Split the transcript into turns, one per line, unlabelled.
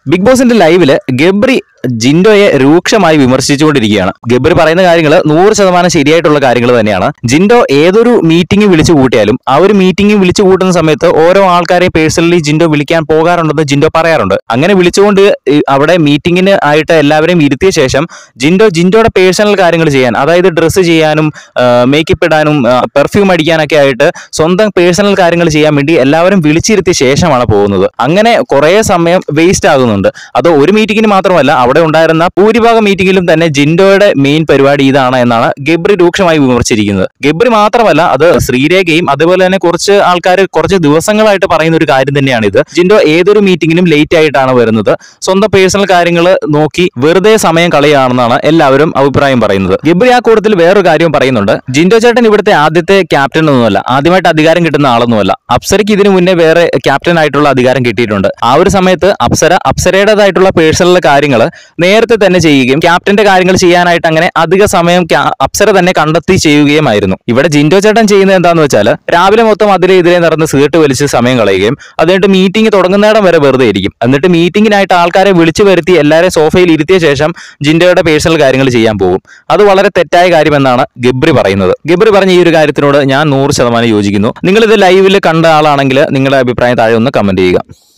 big ബോസിന്റെ ലൈവില് ഗബ്രി ജിൻഡോയെ രൂക്ഷമായി വിമർശിച്ചുകൊണ്ടിരിക്കുകയാണ് ഗബ്രി പറയുന്ന കാര്യങ്ങൾ നൂറ് ശതമാനം ശരിയായിട്ടുള്ള കാര്യങ്ങൾ തന്നെയാണ് ജിൻഡോ ഏതൊരു മീറ്റിംഗ് വിളിച്ചു കൂട്ടിയാലും ആ ഒരു മീറ്റിംഗ് വിളിച്ചു കൂട്ടുന്ന സമയത്ത് ഓരോ ആൾക്കാരെ പേഴ്സണലി ജിൻഡോ വിളിക്കാൻ പോകാറുണ്ടെന്ന് ജിൻഡോ പറയാറുണ്ട് അങ്ങനെ വിളിച്ചുകൊണ്ട് ഈ അവിടെ മീറ്റിംഗിന് ആയിട്ട് എല്ലാവരെയും ഇരുത്തിയ ശേഷം ജിൻഡോ ജിൻഡോയുടെ പേഴ്സണൽ കാര്യങ്ങൾ ചെയ്യാൻ അതായത് ഡ്രസ്സ് ചെയ്യാനും മേക്കപ്പ് ഇടാനും പെർഫ്യൂം അടിക്കാനൊക്കെ ആയിട്ട് സ്വന്തം പേഴ്സണൽ കാര്യങ്ങൾ ചെയ്യാൻ വേണ്ടി എല്ലാവരും വിളിച്ചിരുത്തിയ ശേഷമാണ് പോകുന്നത് അങ്ങനെ കുറേ സമയം വേസ്റ്റ് ആകുന്നുണ്ട് അത് ഒരു മീറ്റിംഗിന് മാത്രമല്ല അവിടെ ഉണ്ടായിരുന്ന ഭൂരിഭാഗം മീറ്റിംഗിലും തന്നെ ജിൻഡോയുടെ മെയിൻ പരിപാടി ഇതാണ് എന്നാണ് ഗബ്രി രൂക്ഷമായി വിമർശിച്ചിരിക്കുന്നത് ഗബ്രി മാത്രമല്ല അത് ശ്രീരേഖയും അതുപോലെ തന്നെ കുറച്ച് ആൾക്കാർ കുറച്ച് ദിവസങ്ങളായിട്ട് പറയുന്ന ഒരു കാര്യം തന്നെയാണ് ഇത് ജിൻഡോ ഏതൊരു മീറ്റിംഗിനും ലേറ്റ് ആയിട്ടാണ് വരുന്നത് സ്വന്തം പേഴ്സണൽ കാര്യങ്ങൾ നോക്കി വെറുതെ സമയം കളയുകയാണെന്നാണ് എല്ലാവരും അഭിപ്രായം പറയുന്നത് ഗബ്രി ആ കൂട്ടത്തിൽ വേറൊരു കാര്യം പറയുന്നുണ്ട് ജിൻഡോ ചേട്ടൻ ഇവിടുത്തെ ആദ്യത്തെ ക്യാപ്റ്റൻ ഒന്നുമല്ല ആദ്യമായിട്ട് അധികാരം കിട്ടുന്ന ആളൊന്നുമല്ല അപ്സരയ്ക്ക് ഇതിനു മുന്നേ വേറെ ക്യാപ്റ്റൻ ആയിട്ടുള്ള അധികാരം കിട്ടിയിട്ടുണ്ട് ആ ഒരു സമയത്ത് അപ്സര അപ്സരയുടേതായിട്ടുള്ള പേഴ്സണൽ കാര്യങ്ങൾ നേരത്തെ തന്നെ ചെയ്യുകയും ക്യാപ്റ്റന്റെ കാര്യങ്ങൾ ചെയ്യാനായിട്ട് അങ്ങനെ അധിക സമയം ക്യാ- അപ്സര തന്നെ കണ്ടെത്തി ചെയ്യുകയുമായിരുന്നു ഇവിടെ ജിൻഡോ ചേട്ടൻ ചെയ്യുന്നത് എന്താന്ന് വെച്ചാൽ രാവിലെ മൊത്തം അതിലെ ഇതിലെ നടന്ന് സീട്ട് വലിച്ച് സമയം കളയുകയും അതിനിട്ട് മീറ്റിംഗ് തുടങ്ങുന്നിടം വരെ വെറുതെ ഇരിക്കും എന്നിട്ട് മീറ്റിംഗിനായിട്ട് ആൾക്കാരെ വിളിച്ചു വരുത്തി എല്ലാവരെയും സോഫയിൽ ഇരുത്തിയ ശേഷം ജിൻഡോയുടെ പേഴ്സണൽ കാര്യങ്ങൾ ചെയ്യാൻ പോകും അത് വളരെ തെറ്റായ കാര്യമെന്നാണ് ഗബ്രി പറയുന്നത് ഗബ്രി പറഞ്ഞ ഈ ഒരു കാര്യത്തിനോട് ഞാൻ നൂറ് ശതമാനം യോജിക്കുന്നു നിങ്ങൾ ഇത് ലൈവിൽ കണ്ട ആളാണെങ്കിൽ നിങ്ങളുടെ അഭിപ്രായം താഴെ ഒന്ന് കമന്റ് ചെയ്യുക